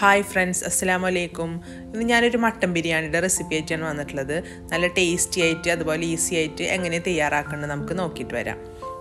hi friends അസ്സാം വലൈക്കും ഇന്ന് ഞാനൊരു മട്ടൻ ബിരിയാണിയുടെ റെസിപ്പി ആയിട്ടാണ് വന്നിട്ടുള്ളത് നല്ല ടേസ്റ്റി ആയിട്ട് അതുപോലെ ഈസി ആയിട്ട് എങ്ങനെ തയ്യാറാക്കുന്നത് നമുക്ക് നോക്കിയിട്ട് വരാം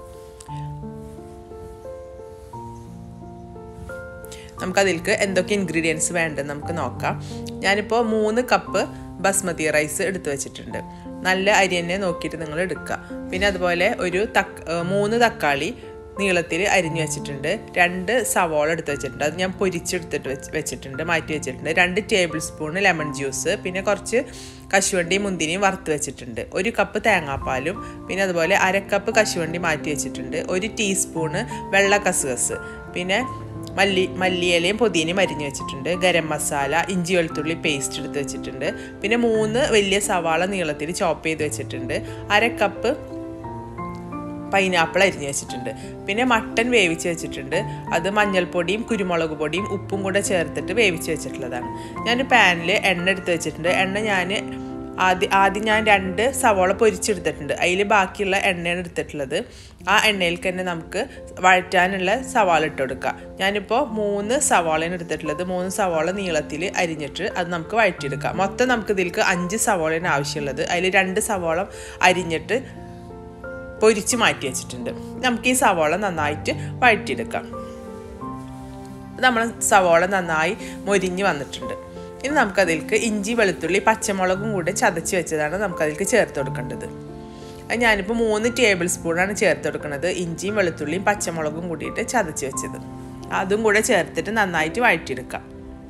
നമുക്കതിലേക്ക് എന്തൊക്കെ ഇൻഗ്രീഡിയൻസ് വേണ്ടതെന്ന് നമുക്ക് നോക്കാം ഞാനിപ്പോൾ മൂന്ന് കപ്പ് ബസ്മതി റൈസ് എടുത്തു വെച്ചിട്ടുണ്ട് നല്ല അരി തന്നെ നോക്കിയിട്ട് നിങ്ങൾ എടുക്കുക പിന്നെ അതുപോലെ ഒരു തക്ക മൂന്ന് തക്കാളി നീളത്തിൽ അരിഞ്ഞു വെച്ചിട്ടുണ്ട് രണ്ട് സവോള എടുത്ത് വെച്ചിട്ടുണ്ട് അത് ഞാൻ പൊരിച്ചെടുത്തിട്ട് വെച്ച് വെച്ചിട്ടുണ്ട് മാറ്റി വെച്ചിട്ടുണ്ട് രണ്ട് ടേബിൾ സ്പൂൺ ലെമൺ ജ്യൂസ് പിന്നെ കുറച്ച് കശുവണ്ടി മുന്തിരിയും വറുത്ത് വെച്ചിട്ടുണ്ട് ഒരു കപ്പ് തേങ്ങാപ്പാലും പിന്നെ അതുപോലെ അര കപ്പ് കശുവണ്ടി മാറ്റി വെച്ചിട്ടുണ്ട് ഒരു ടീസ്പൂണ് വെള്ള കസുകസ് പിന്നെ മല്ലി മല്ലിയിലയും പുതിനയും അരിഞ്ഞു വെച്ചിട്ടുണ്ട് ഗരം മസാല ഇഞ്ചി വെളുത്തുള്ളി പേസ്റ്റ് എടുത്ത് വെച്ചിട്ടുണ്ട് പിന്നെ മൂന്ന് വലിയ സവാള നീളത്തിൽ ചോപ്പ് ചെയ്ത് വെച്ചിട്ടുണ്ട് അര കപ്പ് പൈനാപ്പിൾ അരിഞ്ഞ് വെച്ചിട്ടുണ്ട് പിന്നെ മട്ടൻ വേവിച്ച് വെച്ചിട്ടുണ്ട് അത് മഞ്ഞൾപ്പൊടിയും കുരുമുളക് പൊടിയും ഉപ്പും കൂടെ ചേർത്തിട്ട് വേവിച്ച് വെച്ചിട്ടുള്ളതാണ് ഞാൻ പാനിൽ എണ്ണ എടുത്ത് വെച്ചിട്ടുണ്ട് എണ്ണ ഞാൻ ആദ്യം ആദ്യം ഞാൻ രണ്ട് സവോള പൊരിച്ചെടുത്തിട്ടുണ്ട് അതിൽ ബാക്കിയുള്ള എണ്ണയാണ് എടുത്തിട്ടുള്ളത് ആ എണ്ണയിൽ തന്നെ നമുക്ക് വഴറ്റാനുള്ള സവാള ഇട്ട് കൊടുക്കാം ഞാനിപ്പോൾ മൂന്ന് സവാളയാണ് എടുത്തിട്ടുള്ളത് മൂന്ന് സവാള നീളത്തിൽ അരിഞ്ഞിട്ട് അത് നമുക്ക് വഴറ്റിയെടുക്കാം മൊത്തം നമുക്ക് ഇതിലേക്ക് അഞ്ച് സവാളയാണ് ആവശ്യമുള്ളത് അതിൽ രണ്ട് സവാള അരിഞ്ഞിട്ട് പൊരിച്ച് മാറ്റി വെച്ചിട്ടുണ്ട് നമുക്ക് ഈ സവോള നന്നായിട്ട് വഴറ്റിയെടുക്കാം നമ്മൾ സവോള നന്നായി മൊരിഞ്ഞ് വന്നിട്ടുണ്ട് ഇനി നമുക്കതിലേക്ക് ഇഞ്ചി വെളുത്തുള്ളി പച്ചമുളകും കൂടെ ചതച്ച് വെച്ചതാണ് നമുക്കതിലേക്ക് ചേർത്ത് കൊടുക്കേണ്ടത് അത് ഞാനിപ്പോൾ മൂന്ന് ടേബിൾ സ്പൂണാണ് ചേർത്ത് കൊടുക്കുന്നത് ഇഞ്ചിയും വെളുത്തുള്ളിയും പച്ചമുളകും കൂടിയിട്ട് ചതച്ച് വെച്ചത് അതും കൂടെ ചേർത്തിട്ട് നന്നായിട്ട് വഴറ്റിയെടുക്കാം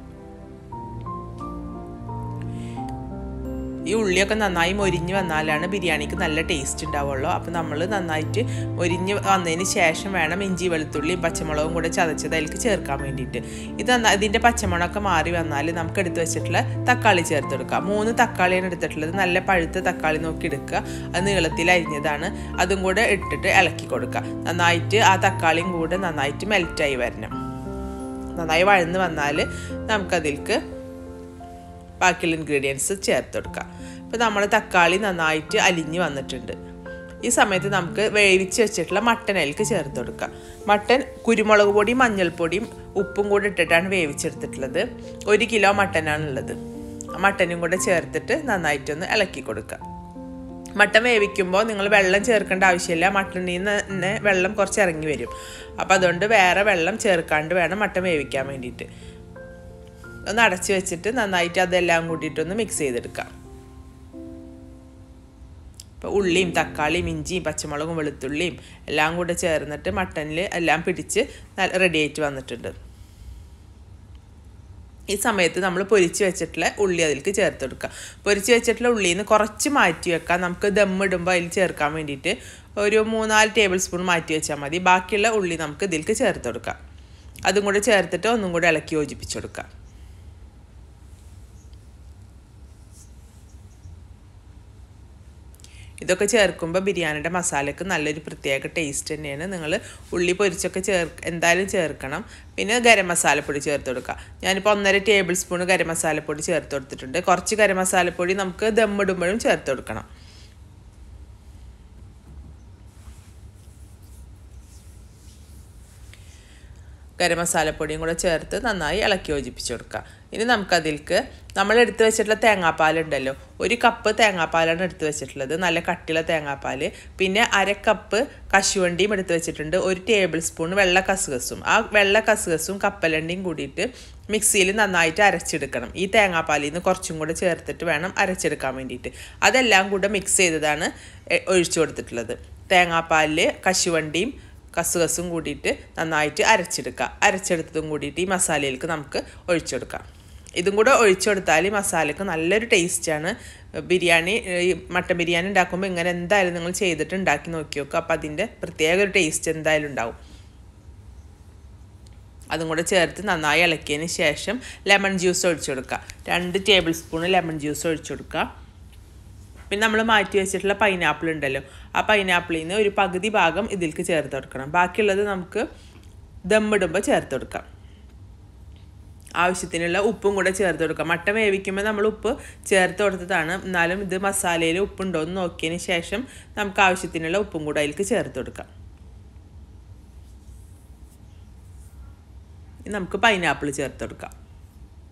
ഈ ഉള്ളിയൊക്കെ നന്നായി മൊരിഞ്ഞ് വന്നാലാണ് ബിരിയാണിക്ക് നല്ല ടേസ്റ്റ് ഉണ്ടാവുള്ളൂ അപ്പോൾ നമ്മൾ നന്നായിട്ട് മൊരിഞ്ഞ് വന്നതിന് ശേഷം വേണം ഇഞ്ചി വെളുത്തുള്ളിയും പച്ചമുളകും കൂടെ ചതച്ചത് അതിലേക്ക് ചേർക്കാൻ വേണ്ടിയിട്ട് ഇത് ഇതിൻ്റെ പച്ചമുളകൊക്കെ മാറി വന്നാൽ നമുക്ക് എടുത്ത് വെച്ചിട്ടുള്ള തക്കാളി ചേർത്ത് കൊടുക്കാം മൂന്ന് തക്കാളിയാണ് എടുത്തിട്ടുള്ളത് നല്ല പഴുത്ത തക്കാളി നോക്കി എടുക്കുക അത് നീളത്തിൽ അരിഞ്ഞതാണ് അതും കൂടെ ഇട്ടിട്ട് ഇളക്കി കൊടുക്കുക നന്നായിട്ട് ആ തക്കാളിയും കൂടെ നന്നായിട്ട് മെൽറ്റായി വരണം നന്നായി വഴന്ന് വന്നാൽ നമുക്കതിലേക്ക് ബാക്കിയുള്ള ഇൻഗ്രീഡിയൻസ് ചേർത്ത് കൊടുക്കുക അപ്പോൾ നമ്മൾ തക്കാളി നന്നായിട്ട് അലിഞ്ഞ് വന്നിട്ടുണ്ട് ഈ സമയത്ത് നമുക്ക് വേവിച്ച് വെച്ചിട്ടുള്ള മട്ടൻ അതിലേക്ക് ചേർത്ത് കൊടുക്കുക മട്ടൻ കുരുമുളക് പൊടിയും മഞ്ഞൾപ്പൊടിയും ഉപ്പും കൂടി ഇട്ടിട്ടാണ് വേവിച്ചെടുത്തിട്ടുള്ളത് ഒരു കിലോ മട്ടനാണുള്ളത് മട്ടനും കൂടെ ചേർത്തിട്ട് നന്നായിട്ടൊന്ന് ഇളക്കി കൊടുക്കുക മട്ടൻ വേവിക്കുമ്പോൾ നിങ്ങൾ വെള്ളം ചേർക്കേണ്ട ആവശ്യമില്ല മട്ടനിൽ നിന്ന് തന്നെ വെള്ളം കുറച്ച് ഇറങ്ങി വരും അപ്പോൾ അതുകൊണ്ട് വേറെ വെള്ളം ചേർക്കാണ്ട് വേണം മട്ടൻ വേവിക്കാൻ വേണ്ടിയിട്ട് ഒന്ന് അടച്ച് വെച്ചിട്ട് നന്നായിട്ട് അതെല്ലാം കൂട്ടിയിട്ടൊന്ന് മിക്സ് ചെയ്തെടുക്കാം ഇപ്പോൾ ഉള്ളിയും തക്കാളിയും ഇഞ്ചിയും പച്ചമുളകും വെളുത്തുള്ളിയും എല്ലാം കൂടെ ചേർന്നിട്ട് മട്ടനിൽ എല്ലാം പിടിച്ച് റെഡി ആയിട്ട് വന്നിട്ടുണ്ട് ഈ സമയത്ത് നമ്മൾ പൊരിച്ച് വെച്ചിട്ടുള്ള ഉള്ളി അതിലേക്ക് ചേർത്ത് കൊടുക്കുക പൊരിച്ച് വെച്ചിട്ടുള്ള ഉള്ളിയിൽ നിന്ന് കുറച്ച് മാറ്റി വെക്കാം നമുക്ക് ദമ്മിടുമ്പോൾ അതിൽ ചേർക്കാൻ വേണ്ടിയിട്ട് ഒരു മൂന്നാല് ടേബിൾ സ്പൂൺ മാറ്റി വെച്ചാൽ മതി ബാക്കിയുള്ള ഉള്ളി നമുക്ക് ഇതിലേക്ക് ചേർത്ത് കൊടുക്കാം അതും കൂടെ ചേർത്തിട്ട് ഒന്നും കൂടെ ഇളക്കി യോജിപ്പിച്ച് കൊടുക്കാം ഇതൊക്കെ ചേർക്കുമ്പോൾ ബിരിയാണിയുടെ മസാലയ്ക്ക് നല്ലൊരു പ്രത്യേക ടേസ്റ്റ് തന്നെയാണ് നിങ്ങൾ ഉള്ളി പൊരിച്ചൊക്കെ ചേർ എന്തായാലും ചേർക്കണം പിന്നെ ഗരം മസാലപ്പൊടി ചേർത്ത് കൊടുക്കുക ഞാനിപ്പോൾ ഒന്നര ടേബിൾ സ്പൂൺ ഗരം മസാലപ്പൊടി ചേർത്ത് കൊടുത്തിട്ടുണ്ട് കുറച്ച് ഗരം മസാലപ്പൊടി നമുക്ക് ദമ്മിടുമ്പോഴും ചേർത്ത് കൊടുക്കണം ഗരം മസാലപ്പൊടിയും കൂടെ ചേർത്ത് നന്നായി ഇളക്കി യോജിപ്പിച്ച് കൊടുക്കുക ഇനി നമുക്കതിലേക്ക് നമ്മൾ എടുത്ത് വെച്ചിട്ടുള്ള തേങ്ങാപ്പാലുണ്ടല്ലോ ഒരു കപ്പ് തേങ്ങാപ്പാലാണ് എടുത്ത് വെച്ചിട്ടുള്ളത് നല്ല കട്ടിയുള്ള തേങ്ങാപ്പാൽ പിന്നെ അര കപ്പ് കശുവണ്ടിയും എടുത്ത് വെച്ചിട്ടുണ്ട് ഒരു ടേബിൾ സ്പൂൺ വെള്ള കസുകസും ആ വെള്ള കസുകസും കപ്പലണ്ടിയും കൂടിയിട്ട് മിക്സിയിൽ നന്നായിട്ട് അരച്ചെടുക്കണം ഈ തേങ്ങാപ്പാലിൽ നിന്ന് കുറച്ചും കൂടെ ചേർത്തിട്ട് വേണം അരച്ചെടുക്കാൻ വേണ്ടിയിട്ട് അതെല്ലാം കൂടെ മിക്സ് ചെയ്തതാണ് ഒഴിച്ചു കൊടുത്തിട്ടുള്ളത് തേങ്ങാപ്പാലിൽ കശുവണ്ടിയും കസുകസും കൂടിയിട്ട് നന്നായിട്ട് അരച്ചെടുക്കുക അരച്ചെടുത്തതും കൂടിയിട്ട് ഈ മസാലയിലേക്ക് നമുക്ക് ഒഴിച്ചെടുക്കാം ഇതും കൂടെ ഒഴിച്ചെടുത്താൽ ഈ മസാലയ്ക്ക് നല്ലൊരു ടേസ്റ്റാണ് ബിരിയാണി മട്ടൻ ബിരിയാണി ഉണ്ടാക്കുമ്പോൾ ഇങ്ങനെ എന്തായാലും നിങ്ങൾ ചെയ്തിട്ട് ഉണ്ടാക്കി നോക്കി നോക്കുക അപ്പോൾ അതിൻ്റെ പ്രത്യേക ഒരു ടേസ്റ്റ് എന്തായാലും ഉണ്ടാവും അതും കൂടെ ചേർത്ത് നന്നായി ഇളക്കിയതിന് ശേഷം ലെമൺ ജ്യൂസ് ഒഴിച്ചു കൊടുക്കുക രണ്ട് ടേബിൾ സ്പൂൺ ലെമൺ ജ്യൂസ് ഒഴിച്ചു കൊടുക്കുക പിന്നെ നമ്മൾ മാറ്റി വെച്ചിട്ടുള്ള പൈനാപ്പിൾ ഉണ്ടല്ലോ ആ പൈനാപ്പിളിൽ നിന്ന് ഒരു പകുതി ഭാഗം ഇതിലേക്ക് ചേർത്ത് കൊടുക്കണം ബാക്കിയുള്ളത് നമുക്ക് ദമ്മിടുമ്പോൾ ചേർത്ത് കൊടുക്കാം ആവശ്യത്തിനുള്ള ഉപ്പും കൂടെ ചേർത്ത് കൊടുക്കാം മട്ടൻ വേവിക്കുമ്പോൾ നമ്മൾ ഉപ്പ് ചേർത്ത് കൊടുത്തതാണ് എന്നാലും ഇത് മസാലയിൽ ഉപ്പുണ്ടോ എന്ന് നോക്കിയതിന് ശേഷം നമുക്ക് ആവശ്യത്തിനുള്ള ഉപ്പും കൂടെ അതിലേക്ക് ചേർത്ത് കൊടുക്കാം നമുക്ക് പൈനാപ്പിൾ ചേർത്ത് കൊടുക്കാം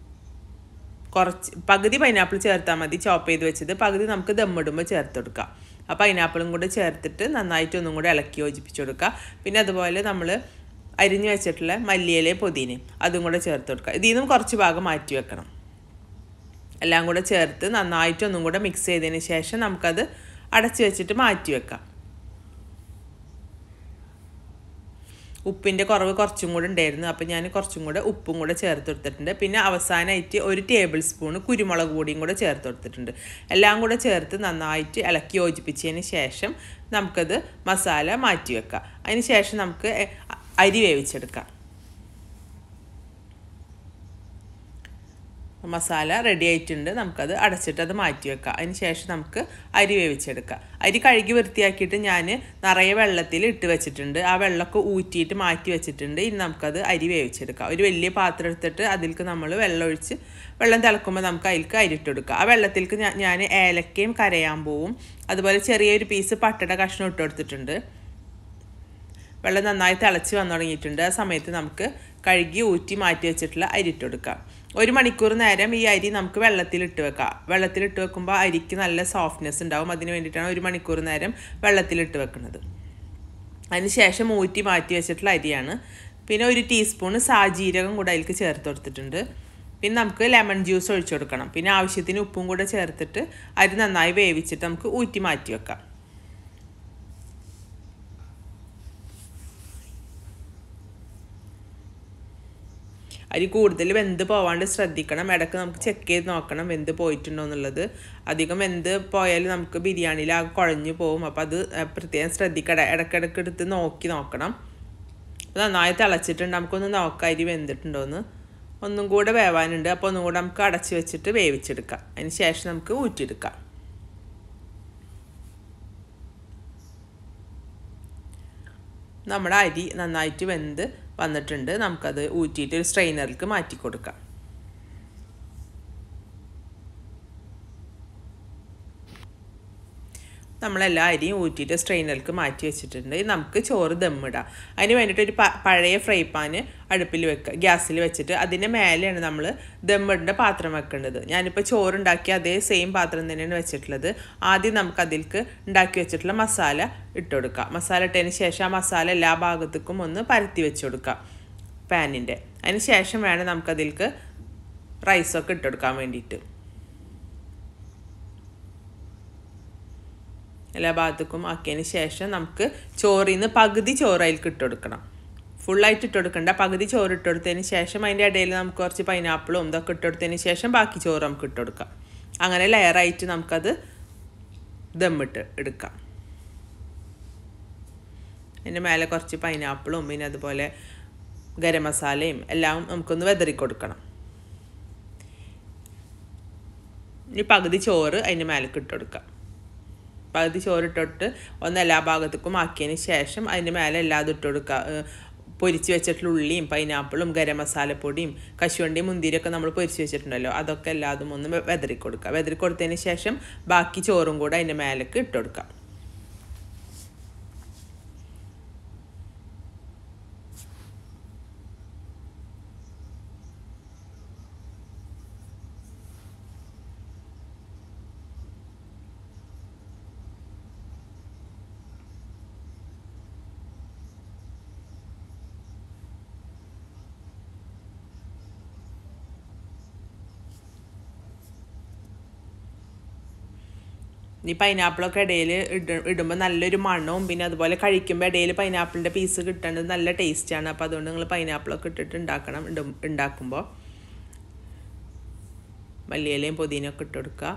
കുറച്ച് പകുതി പൈനാപ്പിൾ ചേർത്താൽ മതി ചോപ്പ് ചെയ്ത് വെച്ചത് പകുതി നമുക്ക് ദമ്മിടുമ്പോൾ ചേർത്ത് കൊടുക്കാം ആ പൈനാപ്പിളും കൂടെ ചേർത്തിട്ട് നന്നായിട്ട് ഒന്നും കൂടെ ഇളക്കി യോജിപ്പിച്ച് കൊടുക്കുക പിന്നെ അതുപോലെ നമ്മൾ അരിഞ്ഞു വെച്ചിട്ടുള്ള മല്ലിയിലയും പുതിനയും അതും കൂടെ ചേർത്ത് കൊടുക്കുക ഇതിൽ നിന്നും കുറച്ച് ഭാഗം മാറ്റി വെക്കണം എല്ലാം കൂടെ ചേർത്ത് നന്നായിട്ട് ഒന്നും കൂടെ മിക്സ് ചെയ്തതിന് ശേഷം നമുക്കത് അടച്ചു വെച്ചിട്ട് മാറ്റി വെക്കാം ഉപ്പിൻ്റെ കുറവ് കുറച്ചും കൂടെ ഉണ്ടായിരുന്നു അപ്പോൾ ഞാൻ കുറച്ചും കൂടെ ഉപ്പും കൂടെ ചേർത്ത് കൊടുത്തിട്ടുണ്ട് പിന്നെ അവസാനമായിട്ട് ഒരു ടേബിൾ സ്പൂൺ കുരുമുളക് പൊടിയും കൂടെ ചേർത്ത് കൊടുത്തിട്ടുണ്ട് എല്ലാം കൂടെ ചേർത്ത് നന്നായിട്ട് ഇളക്കി യോജിപ്പിച്ചതിന് ശേഷം നമുക്കത് മസാല മാറ്റി വെക്കാം അതിന് ശേഷം നമുക്ക് അരി വേവിച്ചെടുക്കാം മസാല റെഡി ആയിട്ടുണ്ട് നമുക്കത് അടച്ചിട്ട് അത് മാറ്റി വെക്കാം അതിന് ശേഷം നമുക്ക് അരി വേവിച്ചെടുക്കാം അരി കഴുകി വൃത്തിയാക്കിയിട്ട് ഞാൻ നിറയെ വെള്ളത്തിൽ ഇട്ട് വെച്ചിട്ടുണ്ട് ആ വെള്ളമൊക്കെ ഊറ്റിയിട്ട് മാറ്റി വെച്ചിട്ടുണ്ട് ഇനി നമുക്കത് അരി വേവിച്ചെടുക്കാം ഒരു വലിയ പാത്രം എടുത്തിട്ട് അതിലേക്ക് നമ്മൾ വെള്ളം ഒഴിച്ച് വെള്ളം തിളക്കുമ്പോൾ നമുക്ക് അതിലേക്ക് അരിട്ട് കൊടുക്കുക ആ വെള്ളത്തിലേക്ക് ഞാൻ ഏലക്കയും കരയാമ്പൂവും അതുപോലെ ചെറിയൊരു പീസ് പട്ടട കഷ്ണം ഇട്ട് കൊടുത്തിട്ടുണ്ട് വെള്ളം നന്നായി തിളച്ച് വന്നു തുടങ്ങിയിട്ടുണ്ട് ആ സമയത്ത് നമുക്ക് കഴുകി ഊറ്റി മാറ്റി വെച്ചിട്ടുള്ള അരി ഇട്ട് കൊടുക്കാം ഒരു മണിക്കൂർ നേരം ഈ അരി നമുക്ക് വെള്ളത്തിലിട്ട് വെക്കാം വെള്ളത്തിലിട്ട് വെക്കുമ്പോൾ അരിക്ക് നല്ല സോഫ്റ്റ്നെസ് ഉണ്ടാവും അതിന് വേണ്ടിയിട്ടാണ് ഒരു മണിക്കൂർ നേരം വെള്ളത്തിലിട്ട് വെക്കുന്നത് അതിന് ശേഷം ഊറ്റി മാറ്റി വെച്ചിട്ടുള്ള അരിയാണ് പിന്നെ ഒരു ടീസ്പൂണ് സാജീരകം കൂടെ അതിലേക്ക് ചേർത്ത് കൊടുത്തിട്ടുണ്ട് പിന്നെ നമുക്ക് ലെമൺ ജ്യൂസ് ഒഴിച്ചു കൊടുക്കണം പിന്നെ ആവശ്യത്തിന് ഉപ്പും കൂടെ ചേർത്തിട്ട് അരി നന്നായി വേവിച്ചിട്ട് നമുക്ക് ഊറ്റി മാറ്റി വെക്കാം അരി കൂടുതൽ വെന്ത് പോവാണ്ട് ശ്രദ്ധിക്കണം ഇടയ്ക്ക് നമുക്ക് ചെക്ക് ചെയ്ത് നോക്കണം വെന്ത് പോയിട്ടുണ്ടോ എന്നുള്ളത് അധികം വെന്ത് പോയാൽ നമുക്ക് ബിരിയാണിയിൽ ആകെ കുഴഞ്ഞു പോകും അപ്പോൾ അത് പ്രത്യേകം ശ്രദ്ധിക്കണം ഇടയ്ക്കിടയ്ക്ക് എടുത്ത് നോക്കി നോക്കണം നന്നായി തിളച്ചിട്ടുണ്ട് നമുക്കൊന്ന് നോക്കാം അരി വെന്തിട്ടുണ്ടോയെന്ന് ഒന്നും കൂടെ വേവാനുണ്ട് അപ്പോൾ ഒന്നും കൂടെ നമുക്ക് അടച്ച് വെച്ചിട്ട് വേവിച്ചെടുക്കാം അതിന് ശേഷം നമുക്ക് ഊറ്റിയെടുക്കാം നമ്മുടെ അരി നന്നായിട്ട് വെന്ത് വന്നിട്ടുണ്ട് നമുക്കത് ഊറ്റിയിട്ട് ഒരു സ്ട്രെയിനറിലേക്ക് മാറ്റി കൊടുക്കാം നമ്മളെല്ലാ അരിയും ഊറ്റിയിട്ട് സ്ട്രെയിനറിലേക്ക് മാറ്റി വെച്ചിട്ടുണ്ട് നമുക്ക് ചോറ് ദമ്മിടാം അതിന് വേണ്ടിയിട്ട് ഒരു പഴയ ഫ്രൈ പാന് അടുപ്പിൽ വെക്കുക ഗ്യാസിൽ വെച്ചിട്ട് അതിൻ്റെ മേലെയാണ് നമ്മൾ ദമ്മിടേണ്ട പാത്രം വെക്കേണ്ടത് ഞാനിപ്പോൾ ചോറുണ്ടാക്കിയ അതേ സെയിം പാത്രം തന്നെയാണ് വെച്ചിട്ടുള്ളത് ആദ്യം നമുക്ക് അതിലേക്ക് ഉണ്ടാക്കി വെച്ചിട്ടുള്ള മസാല ഇട്ട് കൊടുക്കാം മസാല ഇട്ടതിന് ശേഷം ആ മസാല എല്ലാ ഭാഗത്തേക്കും ഒന്ന് പരത്തി വെച്ച് കൊടുക്കാം പാനിൻ്റെ അതിന് ശേഷം വേണം നമുക്കതിലേക്ക് റൈസൊക്കെ ഇട്ട് കൊടുക്കാൻ വേണ്ടിയിട്ട് എല്ലാ ഭാഗത്തേക്കും ആക്കിയതിന് ശേഷം നമുക്ക് ചോറിൽ നിന്ന് പകുതി ചോറ് അതിലേക്ക് ഇട്ട് കൊടുക്കണം ഫുള്ളായിട്ട് ഇട്ട് കൊടുക്കണ്ട പകുതി ചോറ് ഇട്ട് കൊടുത്തതിന് ശേഷം അതിൻ്റെ ഇടയിൽ നമുക്ക് കുറച്ച് പൈനാപ്പിളും ഇതൊക്കെ ഇട്ട് കൊടുത്തതിന് ശേഷം ബാക്കി ചോറ് നമുക്ക് ഇട്ട് കൊടുക്കാം അങ്ങനെ ലെയറായിട്ട് നമുക്കത് ദമ്മിട്ട് എടുക്കാം അതിൻ്റെ മേലെ കുറച്ച് പൈനാപ്പിളും പിന്നെ അതുപോലെ ഗരം മസാലയും എല്ലാം നമുക്കൊന്ന് വെതറി കൊടുക്കണം ഇനി പകുതി ചോറ് അതിൻ്റെ മേലേക്ക് ഇട്ട് കൊടുക്കാം പകുതി ചോറിട്ടിട്ട് ഒന്ന് എല്ലാ ഭാഗത്തേക്കും ആക്കിയതിന് ശേഷം അതിൻ്റെ മേലെ എല്ലാതും ഇട്ട് കൊടുക്കുക പൊരിച്ച് വെച്ചിട്ടുള്ള ഉള്ളിയും പൈനാപ്പിളും ഗരം മസാലപ്പൊടിയും കശുവണ്ടിയും മുന്തിരിയൊക്കെ നമ്മൾ പൊരിച്ച് വെച്ചിട്ടുണ്ടല്ലോ അതൊക്കെ എല്ലാതും ഒന്ന് വെതറി കൊടുക്കുക വെതറി കൊടുത്തതിന് ശേഷം ബാക്കി ചോറും കൂടെ അതിൻ്റെ മേലേക്ക് ഇട്ട് കൊടുക്കാം ഈ പൈനാപ്പിളൊക്കെ ഇടയിൽ ഇട ഇടുമ്പോൾ നല്ലൊരു മണവും പിന്നെ അതുപോലെ കഴിക്കുമ്പോൾ ഇടയിൽ പൈനാപ്പിളിൻ്റെ പീസ് കിട്ടേണ്ടത് നല്ല ടേസ്റ്റാണ് അപ്പോൾ അതുകൊണ്ട് നിങ്ങൾ പൈനാപ്പിളൊക്കെ ഇട്ടിട്ട് ഉണ്ടാക്കണം ഇടും ഉണ്ടാക്കുമ്പോൾ മല്ലിയിലയും പുതിനയൊക്കെ ഇട്ട് കൊടുക്കുക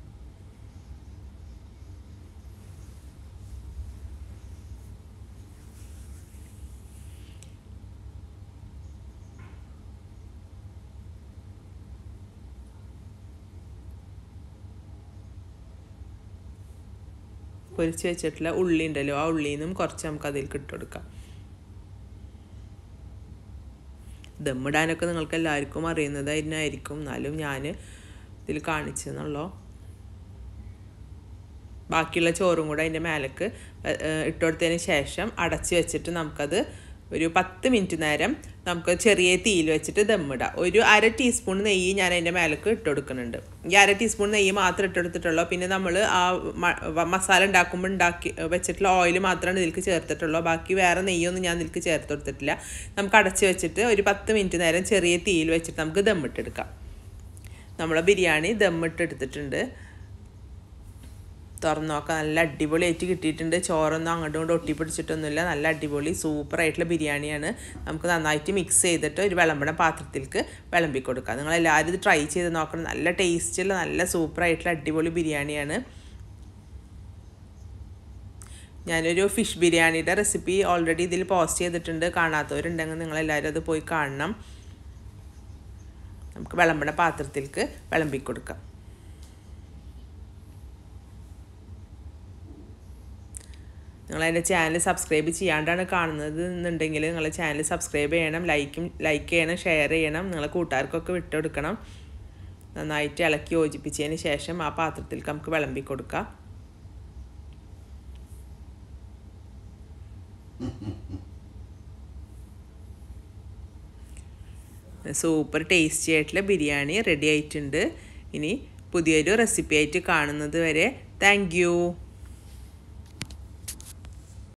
പൊരിച്ച് വെച്ചിട്ടുള്ള ഉള്ളി ഉണ്ടല്ലോ ആ ഉള്ളിയിൽ നിന്നും കുറച്ച് നമുക്ക് അതിലേക്ക് ഇട്ട് കൊടുക്കാം ദമ്മിടാനൊക്കെ നിങ്ങൾക്ക് എല്ലാവർക്കും അറിയുന്നത് അതിനായിരിക്കും എന്നാലും ഞാൻ ഇതിൽ കാണിച്ചെന്നുള്ളൂ ബാക്കിയുള്ള ചോറും കൂടെ അതിൻ്റെ മേലേക്ക് ഇട്ട് കൊടുത്തതിന് ശേഷം അടച്ച് വെച്ചിട്ട് നമുക്കത് ഒരു പത്ത് മിനിറ്റ് നേരം നമുക്ക് ചെറിയ തീയിൽ വെച്ചിട്ട് ദമ്മിടാം ഒരു അര ടീസ്പൂൺ നെയ്യ് ഞാൻ അതിൻ്റെ മേലേക്ക് ഇട്ട് കൊടുക്കുന്നുണ്ട് ഈ അര ടീസ്പൂൺ നെയ്യ് മാത്രം ഇട്ട് കൊടുത്തിട്ടുള്ളൂ പിന്നെ നമ്മൾ ആ മസാല ഉണ്ടാക്കുമ്പോൾ ഉണ്ടാക്കി വെച്ചിട്ടുള്ള ഓയിൽ മാത്രമാണ് ഇതിലേക്ക് ചേർത്തിട്ടുള്ളൂ ബാക്കി വേറെ നെയ്യൊന്നും ഞാൻ ഇതിലേക്ക് ചേർത്ത് കൊടുത്തിട്ടില്ല നമുക്ക് അടച്ച് വെച്ചിട്ട് ഒരു പത്ത് മിനിറ്റ് നേരം ചെറിയ തീയിൽ വെച്ചിട്ട് നമുക്ക് ദമ്മിട്ടെടുക്കാം നമ്മളെ ബിരിയാണി ദമ്മിട്ട് എടുത്തിട്ടുണ്ട് തുറന്ന് നോക്കാം നല്ല അടിപൊളിയായിട്ട് കിട്ടിയിട്ടുണ്ട് ചോറൊന്നും അങ്ങോട്ടും ഇങ്ങോട്ടും ഒട്ടിപ്പിടിച്ചിട്ടൊന്നുമില്ല നല്ല അടിപൊളി സൂപ്പറായിട്ടുള്ള ബിരിയാണിയാണ് നമുക്ക് നന്നായിട്ട് മിക്സ് ചെയ്തിട്ട് ഒരു വിളമ്പണ പാത്രത്തിലേക്ക് വിളമ്പി കൊടുക്കാം നിങ്ങളെല്ലാവരും ഇത് ട്രൈ ചെയ്ത് നോക്കണം നല്ല ടേസ്റ്റുള്ള നല്ല സൂപ്പറായിട്ടുള്ള അടിപൊളി ബിരിയാണിയാണ് ഞാനൊരു ഫിഷ് ബിരിയാണിയുടെ റെസിപ്പി ഓൾറെഡി ഇതിൽ പോസ്റ്റ് ചെയ്തിട്ടുണ്ട് കാണാത്തവരുണ്ടെങ്കിൽ നിങ്ങളെല്ലാവരും അത് പോയി കാണണം നമുക്ക് വിളമ്പണ പാത്രത്തിലേക്ക് വിളമ്പി കൊടുക്കാം നിങ്ങൾ എൻ്റെ ചാനൽ സബ്സ്ക്രൈബ് ചെയ്യാണ്ടാണ് കാണുന്നത് എന്നുണ്ടെങ്കിൽ നിങ്ങൾ ചാനൽ സബ്സ്ക്രൈബ് ചെയ്യണം ലൈക്കും ലൈക്ക് ചെയ്യണം ഷെയർ ചെയ്യണം നിങ്ങളെ കൂട്ടുകാർക്കൊക്കെ വിട്ടുകൊടുക്കണം നന്നായിട്ട് ഇളക്കി യോജിപ്പിച്ചതിന് ശേഷം ആ പാത്രത്തിൽ നമുക്ക് വിളമ്പി കൊടുക്കാം സൂപ്പർ ടേസ്റ്റി ആയിട്ടുള്ള ബിരിയാണി റെഡി ആയിട്ടുണ്ട് ഇനി പുതിയൊരു റെസിപ്പി ആയിട്ട് കാണുന്നത് വരെ താങ്ക്